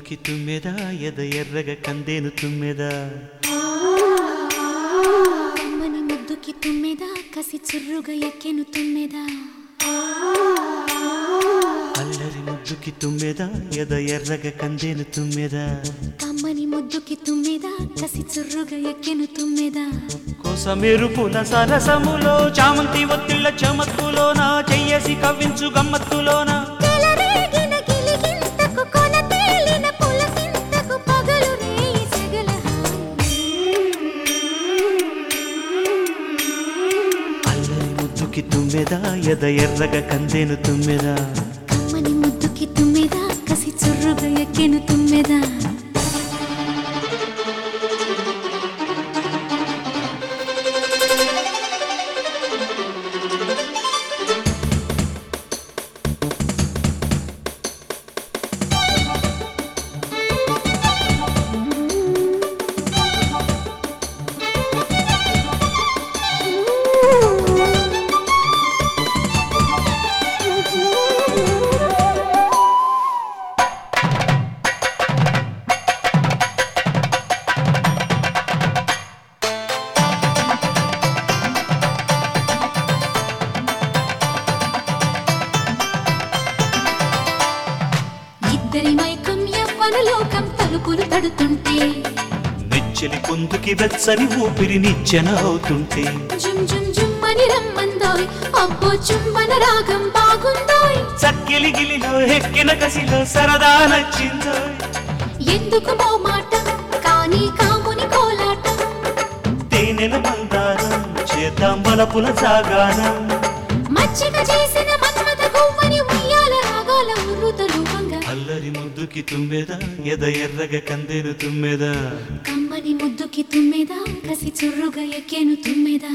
ముద్దుకి తుమ్మెదా ఎద ఎర్రగ కందేను తుమ్మెదా అమ్మని ముద్దుకి తుమ్మెదా కసి చుర్రుగా ఎక్కెను తుమ్మెదా అల్లరి ముద్దుకి తుమ్మెదా ఎద ఎర్రగ కందేను తుమ్మెదా అమ్మని ముద్దుకి తుమ్మెదా కసి చుర్రుగా ఎక్కెను తుమ్మెదా కోసమేరు పూల సరసములో చామంతి ఒత్తిళ్ళ చమత్తులోన చెయ్యేసి కవ్వించు గమ్మత్తులోన చెలరేగిన గిలిగింతకు కొన తేలిన పులకింతకు పగలు రేయి సెగల అల్లరి ముద్దుకి తుమ్మెదా ఎద ఎర్రగ కందేను తుమ్మెదా అమ్మని ముద్దుకి తుమ్మెదా కసి చుర్రుగా ఎక్కెను తుమ్మెదా ఇద్దరి మైకం యవ్వన లోకం తలుపులు తడుతుంటే నెచ్చెలి పొందుకి వెచ్చని ఊపిరి నిచ్చెన అవుతుంటే జుమ్ జుమ్ జుమ్ అని రమ్మందోయ్ అబ్బో చుమ్మన రాగం బాగుందోయ్ చక్కిలి గిలిలో ఎక్కిన కసిలో సరదా నచ్చిందో ఎందుకు మాట కానీ కాముని కోలాటం తేనెల మందారం చేద్దాం బలపుల సాగానం మచ్చిక చేసిన మన్మథ గువ్వని ఉయ్యాల రాగాల ఉర్రుత రూపంగా అల్లరి ముద్దుకి తుమ్మెదా ఎద ఎర్రగ కందేను తుమ్మెదా కమ్మని ముద్దుకి తుమ్మెదా కసి చుర్రుగా ఎక్కేను తుమ్మెదా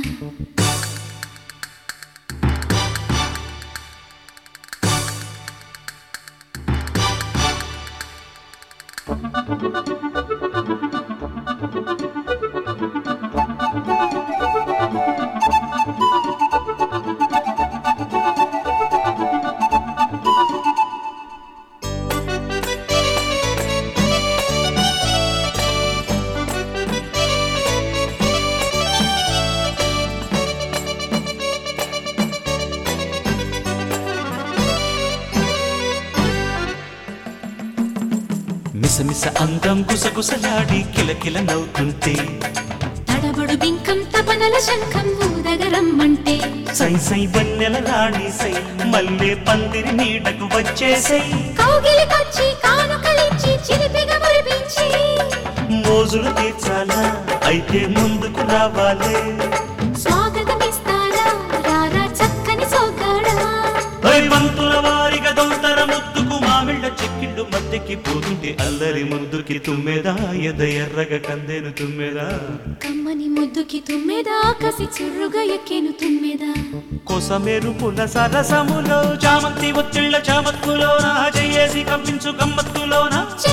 మిసమిస అందం గుసగుసలాడి కిలకిల నవ్వుతుంటే తడబడు బింకం తపనల శంఖం ఊదగరమ్మంటే సై సై వన్నెల రాణి సై మల్లె పందిరి నీడకు వచ్చేసై కౌగిలికొచ్చి కానుకలిచ్చి చిలిపిగా మురిపించి మోజులు తీర్చాలా అయితే ముందుకు రావాలే స్వాగతమిస్తారా రారా చక్కని సోగాడా హరివంతుల వారిగా దొంతర ముద్దుకు మామిళ్ళ చెక్కిళ్ళు మద్దెకి పోతుంటే అల్లరి ముద్దుకి తుమ్మెదా ఎద ఎర్రగ కందేను తుమ్మెదా కమ్మని ముద్దుకి తుమ్మెదా కసి చుర్రుగా ఎక్కేను తుమ్మెదా కోసమేరు పుల సరసములో చామంతి ఒత్తిళ్ళ చామత్తులోన చెయ్యేసి కప్పించు గమ్మత్తులోన చె